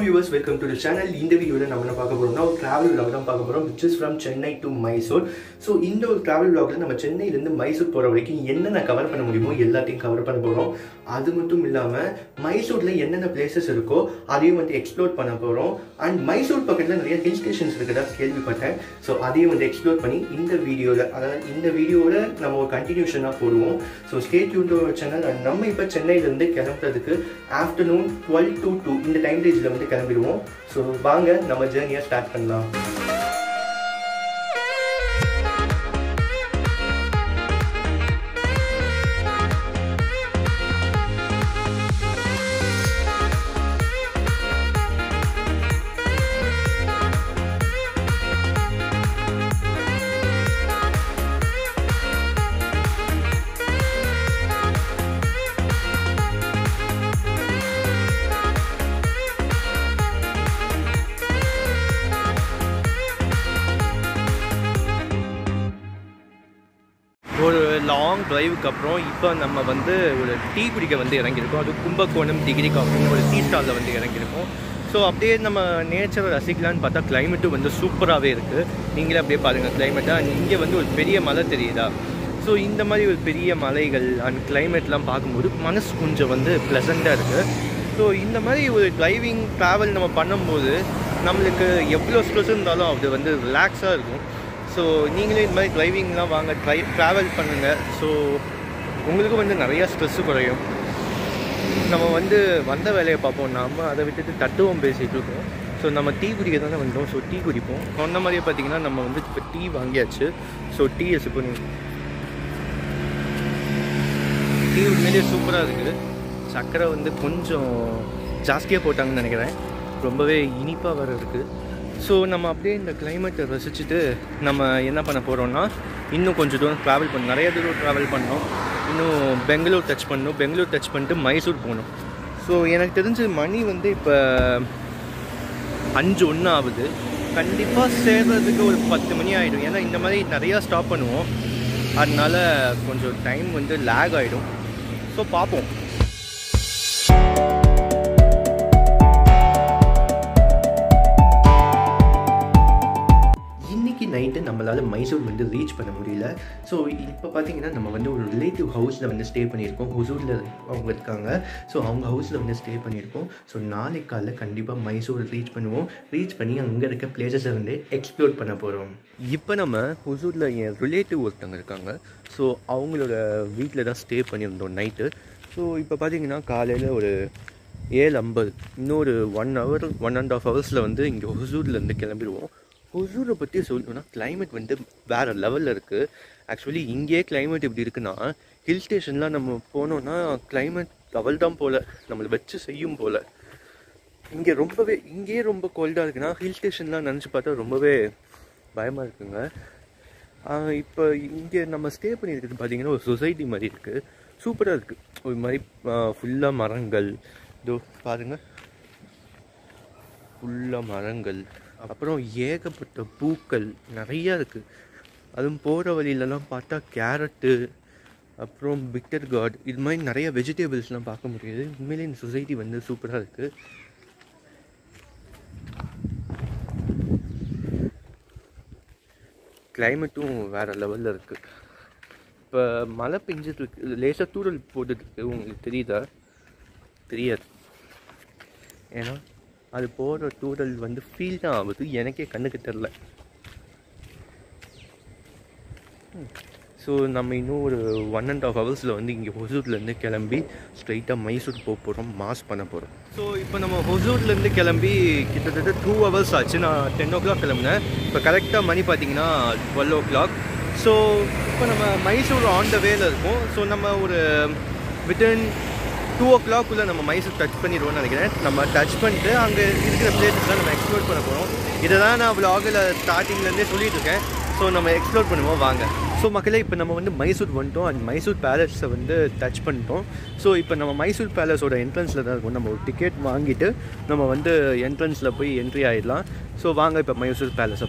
viewers welcome to the channel இந்த வீடியோவில் நம்ம என்ன பார்க்க போறோம்னா ஒரு டிராவல் vlog தான் பார்க்க போகிறோம் which is from Chennai to Mysore so இந்த ஒரு டிராவல் vlogல நம்ம சென்னையிலேருந்து மைசூர் போகிற வரைக்கும் என்னென்ன கவர் பண்ண முடியுமோ எல்லாத்தையும் கவர் பண்ண போகிறோம் அது மட்டும் இல்லாமல் மைசூரில் என்னென்ன பிளேசஸ் இருக்கோ அதையும் வந்து எக்ஸ்ப்ளோர் பண்ண போகிறோம் அண்ட் மைசூர் பக்கத்தில் நிறைய ஹில் ஸ்டேஷன்ஸ் இருக்கிறதா கேள்விப்பட்டேன் ஸோ அதையும் வந்து எக்ஸ்ப்ளோர் பண்ணி இந்த வீடியோவில் அதாவது இந்த வீடியோவில் நம்ம ஒரு கண்டினியூஷனாக போடுவோம் ஸோ ஸ்டேட் யூன் சேனல் அண்ட் நம்ம இப்போ சென்னையிலேருந்து கிளம்புறதுக்கு ஆஃப்டர்நூன் டுவெல் டு டூ இந்த டைம் ரேஞ்சில் வந்து கிளம்பிடுவோம் ஸோ வாங்க நம்ம ஜேர்னியை ஸ்டார்ட் பண்ணலாம் ஒரு லாங் டிரைவுக்கு அப்புறம் இப்போ நம்ம வந்து ஒரு டீ குடிக்க வந்து இறங்கியிருக்கோம் அது கும்பகோணம் டிகிரி காஃபின்னு ஒரு டீ ஸ்டாலில் வந்து இறங்கியிருக்கோம் ஸோ அப்படியே நம்ம நேச்சரை ரசிக்கலான்னு பார்த்தா கிளைமேட்டும் வந்து சூப்பராகவே இருக்குது நீங்களே அப்படியே பாருங்கள் கிளைமேட்டாக இங்கே வந்து ஒரு பெரிய மலை தெரியுதா ஸோ இந்த மாதிரி ஒரு பெரிய மலைகள் அண்ட் கிளைமேட்லாம் பார்க்கும்போது மனசு கொஞ்சம் வந்து ப்ளசண்ட்டாக இருக்குது ஸோ இந்த மாதிரி ஒரு டிரைவிங் ட்ராவல் நம்ம பண்ணும்போது நம்மளுக்கு எவ்வளோ ஸ்ட்ரெஸ் இருந்தாலும் அது வந்து ரிலாக்ஸாக இருக்கும் ஸோ நீங்களே இந்த மாதிரி டிரைவிங்லாம் வாங்க ட்ரை ட்ராவல் பண்ணுங்கள் ஸோ உங்களுக்கும் வந்து நிறையா ஸ்ட்ரெஸ்ஸு குறையும் நம்ம வந்து வந்த வேலையை பார்ப்போம் நம்ம அதை விட்டுட்டு தத்துவம் பேசிகிட்டு இருக்கோம் ஸோ நம்ம டீ குடிக்க தானே வந்தோம் ஸோ டீ குடிப்போம் சொன்ன மாதிரியே பார்த்தீங்கன்னா நம்ம வந்து இப்போ டீ வாங்கியாச்சு ஸோ டீ இப்போ டீ உண்மையிலேயே சூப்பராக இருக்குது சர்க்கரை வந்து கொஞ்சம் ஜாஸ்தியாக போட்டாங்கன்னு நினைக்கிறேன் ரொம்பவே இனிப்பாக வர இருக்குது ஸோ நம்ம அப்படியே இந்த கிளைமேட்டை ரசிச்சுட்டு நம்ம என்ன பண்ண போகிறோம்னா இன்னும் கொஞ்சம் தூரம் ட்ராவல் பண்ணணும் நிறைய தூரம் ட்ராவல் பண்ணோம் இன்னும் பெங்களூர் டச் பண்ணணும் பெங்களூர் டச் பண்ணிட்டு மைசூர் போகணும் ஸோ எனக்கு தெரிஞ்சு மணி வந்து இப்போ அஞ்சு ஒன்று ஆகுது கண்டிப்பாக சேர்றதுக்கு ஒரு பத்து மணி ஆகிடும் ஏன்னா இந்த மாதிரி நிறையா ஸ்டாப் பண்ணுவோம் அதனால கொஞ்சம் டைம் வந்து லேக் ஆகிடும் ஸோ பார்ப்போம் இன்னைக்கு நைட்டு நம்மளால் மைசூர் வந்து ரீச் பண்ண முடியல ஸோ இப்போ பார்த்தீங்கன்னா நம்ம வந்து ஒரு ரிலேட்டிவ் ஹவுஸில் வந்து ஸ்டே பண்ணியிருக்கோம் ஹுசூரில் அவங்க இருக்காங்க ஸோ அவங்க ஹவுஸில் வந்து ஸ்டே பண்ணியிருக்கோம் ஸோ நாளைக்கு காலைல கண்டிப்பாக மைசூர் ரீச் பண்ணுவோம் ரீச் பண்ணி அங்கே இருக்க பிளேசஸை வந்து எக்ஸ்ப்ளோர் பண்ண போகிறோம் இப்போ நம்ம ஹுசூரில் என் ரிலேட்டிவ் ஒருத்தவங்க இருக்காங்க ஸோ அவங்களோட வீட்டில் தான் ஸ்டே பண்ணியிருந்தோம் நைட்டு ஸோ இப்போ பார்த்தீங்கன்னா காலையில் ஒரு ஏழு ஐம்பது இன்னொரு one hour one and half ஹவர்ஸில் வந்து இங்கே ஹுசூர்லேருந்து கிளம்பிடுவோம் ஹுசூரை பற்றி சொல்லணும்னா கிளைமேட் வந்து வேறு லெவலில் இருக்குது ஆக்சுவலி இங்கேயே கிளைமேட் இப்படி இருக்குன்னா ஹில் ஸ்டேஷன்லாம் நம்ம போனோன்னா கிளைமேட் லெவல் தான் போல் நம்மளை வச்சு செய்யும் போல் இங்கே ரொம்பவே இங்கேயே ரொம்ப கோல்டாக இருக்குன்னா ஹில் ஸ்டேஷன்லாம் நினச்சி பார்த்தா ரொம்பவே பயமாக இருக்குங்க இப்போ இங்கே நம்ம ஸ்டே பண்ணியிருக்கிறது பார்த்தீங்கன்னா ஒரு சொசைட்டி மாதிரி இருக்குது சூப்பராக இருக்குது ஒரு மாதிரி ஃபுல்லாக மரங்கள் இதோ பாருங்கள் ஃபுல்லாக மரங்கள் அப்புறம் ஏகப்பட்ட பூக்கள் நிறையா இருக்குது அதுவும் போகிற வழியிலலாம் பார்த்தா கேரட்டு அப்புறம் பிட்டர் கார்ட் இது மாதிரி நிறைய வெஜிடபிள்ஸ்லாம் பார்க்க முடியுது உண்மையிலே இந்த சொசைட்டி வந்து சூப்பராக இருக்குது கிளைமேட்டும் வேறு லெவலில் இருக்குது இப்போ மழை பெஞ்சிட்டு இருக்கு லேசாக தூரல் போட்டுருக்கு உங்களுக்கு தெரியுதா தெரியாது ஏன்னா அது போகிற தூரல் வந்து ஃபீல் தான் ஆகுது எனக்கே கண்ணுக்கு தெரில ஸோ நம்ம இன்னும் ஒரு ஒன் அண்ட் ஆஃப் ஹவர்ஸில் வந்து இங்கே ஹொசூர்லேருந்து கிளம்பி ஸ்ட்ரைட்டாக மைசூர் போக போகிறோம் மாஸ் பண்ண போகிறோம் ஸோ இப்போ நம்ம ஹொசூர்லேருந்து கிளம்பி கிட்டத்தட்ட டூ ஹவர்ஸ் ஆச்சு நான் டென் ஓ கிளாக் கிளம்புனேன் இப்போ கரெக்டாக மணி பார்த்தீங்கன்னா டுவெல் ஓ கிளாக் ஸோ இப்போ நம்ம மைசூர் ஆன் த வேல இருக்கோம் ஸோ நம்ம ஒரு வித்தின் டூ ஓ கிளாக்குள்ளே நம்ம மைசூர் டச் பண்ணிடுவோம்னு நினைக்கிறேன் நம்ம டச் பண்ணிட்டு அங்கே இருக்கிற பிளேசஸ்லாம் நம்ம எக்ஸ்ப்ளோர் பண்ண போகிறோம் இதை தான் நான் விலாகில் ஸ்டார்டிங்லேருந்தே சொல்லிட்டு இருக்கேன் ஸோ நம்ம எக்ஸ்ப்ளோர் பண்ணுவோம் வாங்க ஸோ மக்களே இப்போ நம்ம வந்து மைசூர் வந்துட்டோம் அண்ட் மைசூர் பேலஸை வந்து டச் பண்ணிட்டோம் ஸோ இப்போ நம்ம மைசூர் பேலஸோட என்ட்ரன்ஸில் தான் இருக்கும் நம்ம ஒரு டிக்கெட் வாங்கிட்டு நம்ம வந்து என்ட்ரன்ஸில் போய் என்ட்ரி ஆகிடலாம் ஸோ வாங்க இப்போ மைசூர் பேலஸை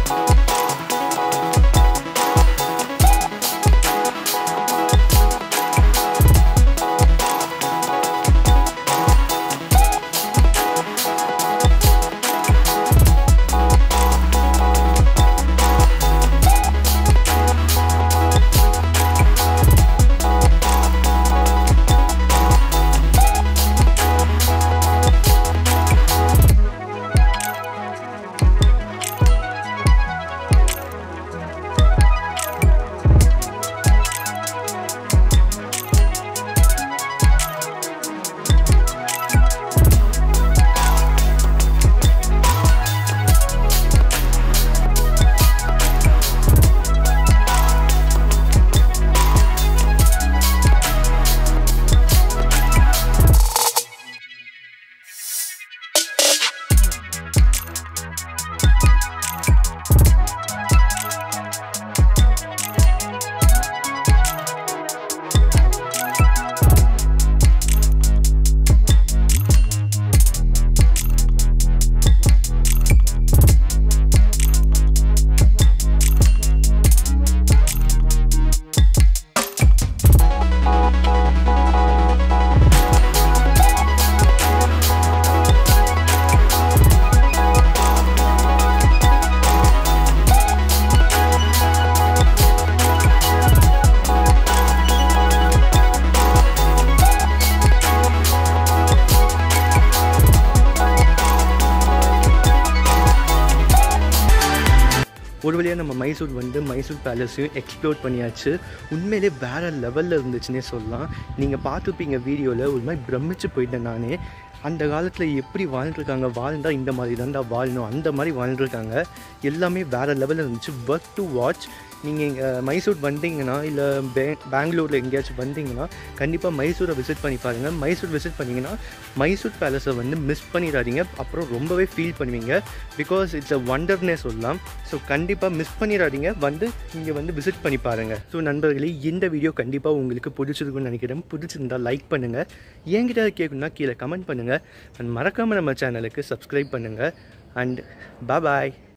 ஒரு வழியாக நம்ம மைசூர் வந்து மைசூர் பேலஸையும் எக்ஸ்ப்ளோர் பண்ணியாச்சு உண்மையிலே வேறு லெவலில் இருந்துச்சுன்னே சொல்லலாம் நீங்கள் பார்த்துப்பீங்க வீடியோவில் ஒரு மாதிரி பிரமிச்சு போயிட்டேன் நானே அந்த காலத்தில் எப்படி வாழ்ந்துருக்காங்க வாழ்ந்தா இந்த மாதிரி தான்டா வாழணும் அந்த மாதிரி வாழ்ந்துருக்காங்க எல்லாமே வேறு லெவலில் இருந்துச்சு ஒர்க் டு வாட்ச் நீங்கள் இங்கே மைசூர் வந்தீங்கன்னா இல்லை பே பெங்களூரில் எங்கேயாச்சும் வந்தீங்கன்னா கண்டிப்பாக மைசூரை விசிட் பண்ணி பாருங்கள் மைசூர் விசிட் பண்ணிங்கன்னா மைசூர் பேலஸை வந்து மிஸ் பண்ணிடாதீங்க அப்புறம் ரொம்பவே ஃபீல் பண்ணுவீங்க பிகாஸ் இட்ஸ் அ வண்டர்னே சொல்லலாம் ஸோ கண்டிப்பாக மிஸ் பண்ணிடாதீங்க வந்து இங்கே வந்து விசிட் பண்ணி பாருங்கள் ஸோ நண்பர்களே இந்த வீடியோ கண்டிப்பாக உங்களுக்கு பிடிச்சிருக்குன்னு நினைக்கிறேன் பிடிச்சிருந்தா லைக் பண்ணுங்கள் என்கிட்ட கேட்கணும்னா கீழே கமெண்ட் பண்ணுங்கள் அண்ட் மறக்காமல் நம்ம சேனலுக்கு சப்ஸ்கிரைப் பண்ணுங்கள் அண்ட் பாய்